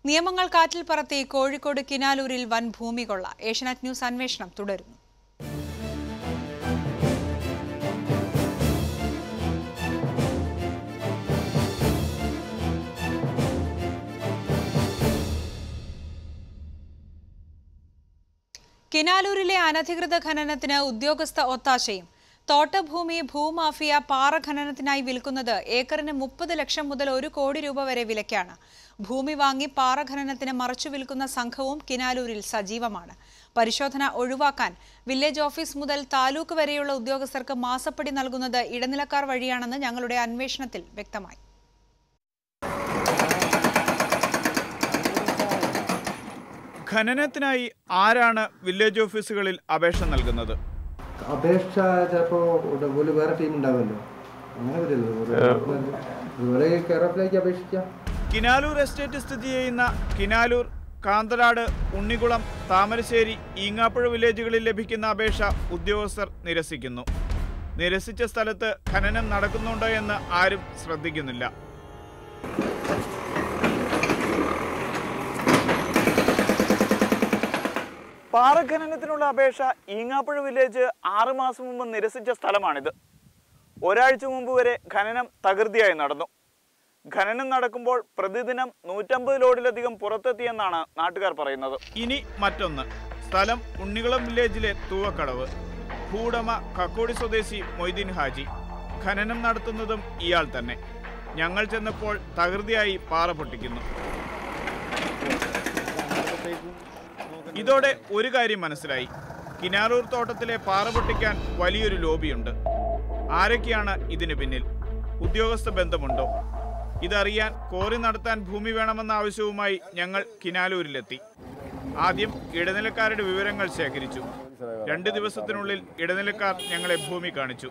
നിയമങ്ങൾ കാറ്റിൽ പറത്തി കോഴിക്കോട് കിനാലൂരിൽ വൻ ഭൂമികൊള്ള ഏഷ്യനെറ്റ് ന്യൂസ് അന്വേഷണം തുടരുന്നു കിനാലൂരിലെ അനധികൃത ഖനനത്തിന് ഉദ്യോഗസ്ഥ ഒത്താശയും തോട്ടഭൂമി ഭൂമാഫിയ പാറ ഖനനത്തിനായി വിൽക്കുന്നത് ഏക്കറിന് മുപ്പത് ലക്ഷം മുതൽ ഒരു കോടി രൂപ വരെ വിലയ്ക്കാണ് ഭൂമി വാങ്ങി പാറ ഖനനത്തിന് മറച്ചു വിൽക്കുന്ന സംഘവും കിനാലൂരിൽ സജീവമാണ് പരിശോധന ഒഴിവാക്കാൻ വില്ലേജ് ഓഫീസ് മുതൽ താലൂക്ക് വരെയുള്ള ഉദ്യോഗസ്ഥർക്ക് മാസപ്പടി നൽകുന്നത് ഇടനിലക്കാർ വഴിയാണെന്ന് ഞങ്ങളുടെ അന്വേഷണത്തിൽ വ്യക്തമായി ഖനനത്തിനായി ആരാണ് വില്ലേജ് ഓഫീസുകളിൽ അപേക്ഷ നൽകുന്നത് അപേക്ഷ ചിലപ്പോ ഒരു വേറെ ടീം ഉണ്ടാവുമല്ലോ അങ്ങനെ വരില്ലല്ലോ അതുപോലെ കേരളത്തിലേക്ക് അപേക്ഷിക്കാം കിനാലൂർ എസ്റ്റേറ്റ് സ്ഥിതി ചെയ്യുന്ന കിനാലൂർ കാന്തലാട് ഉണ്ണികുളം താമരശ്ശേരി ഈങ്ങാപ്പുഴ വില്ലേജുകളിൽ ലഭിക്കുന്ന അപേക്ഷ ഉദ്യോഗസ്ഥർ നിരസിക്കുന്നു നിരസിച്ച സ്ഥലത്ത് ഖനനം നടക്കുന്നുണ്ടോ എന്ന് ആരും ശ്രദ്ധിക്കുന്നില്ല പാറഖനനത്തിനുള്ള അപേക്ഷ ഈങ്ങാപ്പുഴ വില്ലേജ് ആറ് മാസം മുമ്പ് നിരസിച്ച സ്ഥലമാണിത് ഒരാഴ്ച മുമ്പ് വരെ ഖനനം തകൃതിയായി നടന്നു ഖനനം നടക്കുമ്പോൾ പ്രതിദിനം നൂറ്റമ്പത് ലോഡിലധികം പുറത്തെത്തിയെന്നാണ് നാട്ടുകാർ പറയുന്നത് ഇനി മറ്റൊന്ന് സ്ഥലം ഉണ്ണികുളം വില്ലേജിലെ തൂവക്കടവ് ഭൂടമ കക്കോടി സ്വദേശി മൊയ്തീൻ ഹാജി ഖനനം നടത്തുന്നതും ഇയാൾ തന്നെ ഞങ്ങൾ ചെന്നപ്പോൾ തകൃതിയായി പാറ പൊട്ടിക്കുന്നു ഇതോടെ ഒരു കാര്യം മനസ്സിലായി കിനാറൂർ തോട്ടത്തിലെ പാറ പൊട്ടിക്കാൻ വലിയൊരു ലോബിയുണ്ട് ആരൊക്കെയാണ് ഇതിന് പിന്നിൽ ഉദ്യോഗസ്ഥ ബന്ധമുണ്ടോ ഇതറിയാൻ കോറി നടത്താൻ ഭൂമി വേണമെന്ന ആവശ്യവുമായി ഞങ്ങൾ കിനാലൂരിലെത്തി ആദ്യം ഇടനിലക്കാരുടെ വിവരങ്ങൾ ശേഖരിച്ചു രണ്ട് ദിവസത്തിനുള്ളിൽ ഇടനിലക്കാർ ഞങ്ങളെ ഭൂമി കാണിച്ചു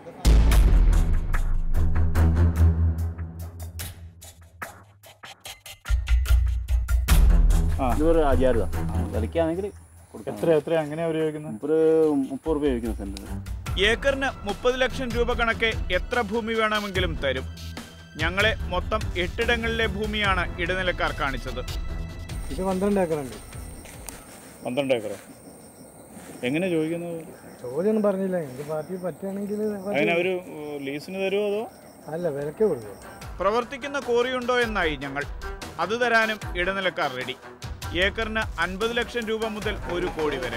ഇരുപത് അയ്യായിരം രൂപ വിലയ്ക്കാണെങ്കിൽ കൊടുക്കാം എത്ര എത്ര എങ്ങനെയാ ഉപയോഗിക്കുന്നത് മുപ്പത് മുപ്പത് രൂപ ചോദിക്കുന്ന സെൻറ്റിന് ഏക്കറിന് മുപ്പത് ലക്ഷം രൂപ കണക്കെ എത്ര ഭൂമി വേണമെങ്കിലും തരും ഞങ്ങളെ മൊത്തം എട്ടിടങ്ങളിലെ ഭൂമിയാണ് ഇടനിലക്കാർ കാണിച്ചത് ഇത് പന്ത്രണ്ട് ഏക്കറുണ്ട് പന്ത്രണ്ട് ഏക്കർ എങ്ങനെ ചോദിക്കുന്നത് ചോദ്യം പറഞ്ഞില്ല എനിക്ക് പാർട്ടി പറ്റുകയാണെങ്കിൽ അങ്ങനെ അവർ ലീസിന് തരുമോ അതോ അല്ല വിലക്ക് കൊടുക്കും പ്രവർത്തിക്കുന്ന കോറിയുണ്ടോ എന്നായി ഞങ്ങൾ അത് തരാനും ഇടനിലക്കാർ റെഡി ഏക്കറിന് അൻപത് ലക്ഷം രൂപ മുതൽ ഒരു കോടി വരെ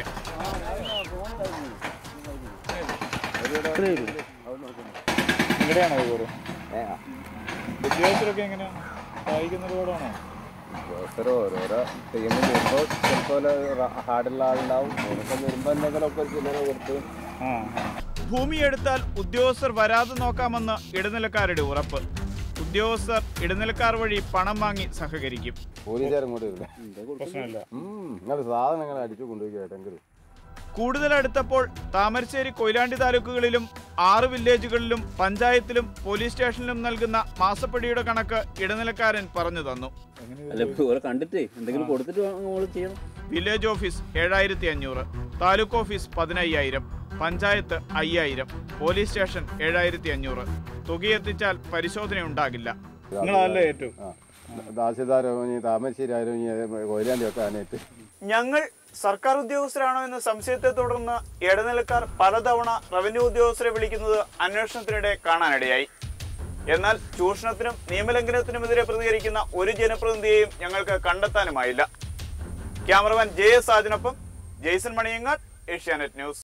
എങ്ങനെയാണോ കോറ് ഉദ്യോഗസ്ഥരൊക്കെ എങ്ങനെയാ സഹായിക്കുന്ന ഒരുപാടാണോ ഓരോരുത്തർ ഓരോരോ ടീമിൽ വരുമ്പോൾ ചിലപ്പോൾ ഹാർഡുള്ള ആളുണ്ടാവും ഓരോരുത്തർ വരുമ്പോൾ എന്തെങ്കിലുമൊക്കെ ഒരു ചില്ലറ കൊടുത്ത് ആ ഭൂമി എടുത്താൽ ഉദ്യോഗസ്ഥർ വരാതെ നോക്കാമെന്ന് ഇടനിലക്കാരുടെ ഉറപ്പ് ഉദ്യോഗസ്ഥർ ഇടനിലക്കാർ വഴി പണം വാങ്ങി സഹകരിക്കും പോലീസുകാർ ഇങ്ങോട്ട് വരില്ല പ്രശ്നമില്ല നിങ്ങൾ സാധനങ്ങൾ അടിച്ചു കൊണ്ടുപോയി ഏട്ടെങ്കിലും കൂടുതൽ അടുത്തപ്പോൾ താമരശ്ശേരി കൊയിലാണ്ടി താലൂക്കുകളിലും ആറ് വില്ലേജുകളിലും പഞ്ചായത്തിലും പോലീസ് സ്റ്റേഷനിലും നൽകുന്ന മാസപ്പടിയുടെ കണക്ക് ഇടനിലക്കാരൻ പറഞ്ഞു തന്നു അല്ല ഇപ്പൊ ഓരെ കണ്ടിട്ടേ എന്തെങ്കിലും കൊടുത്തിട്ട് നമ്മൾ ചെയ്യണം വില്ലേജ് ഓഫീസ് ഏഴായിരത്തി അഞ്ഞൂറ് താലൂക്ക് ഓഫീസ് പതിനയ്യായിരം പഞ്ചായത്ത് അയ്യായിരം പോലീസ് സ്റ്റേഷൻ ഏഴായിരത്തി അഞ്ഞൂറ് തുകയെത്തിച്ചാൽ പരിശോധന ഉണ്ടാകില്ല നിങ്ങളല്ലേ ഏറ്റവും ആ ദാസിദാരോ ഇനി താമരശ്ശേരി ആരോ ഇനി കൊയിലാണ്ടി ഒക്കെ ആനേറ്റ് ഞങ്ങൾ സർക്കാർ ഉദ്യോഗസ്ഥരാണോ എന്ന സംശയത്തെ തുടർന്ന് ഇടനിലക്കാർ പലതവണ റവന്യൂ ഉദ്യോഗസ്ഥരെ വിളിക്കുന്നത് അന്വേഷണത്തിനിടെ കാണാനിടയായി എന്നാൽ ചൂഷണത്തിനും നിയമലംഘനത്തിനുമെതിരെ പ്രതികരിക്കുന്ന ഒരു ജനപ്രതിനിധിയെയും ഞങ്ങൾക്ക് കണ്ടെത്താനുമായില്ല ക്യാമറമാൻ ജെ എസ് സാജനൊപ്പം ജെയ്സൺ മണിയങ്ങാട് ഏഷ്യാനെറ്റ് ന്യൂസ്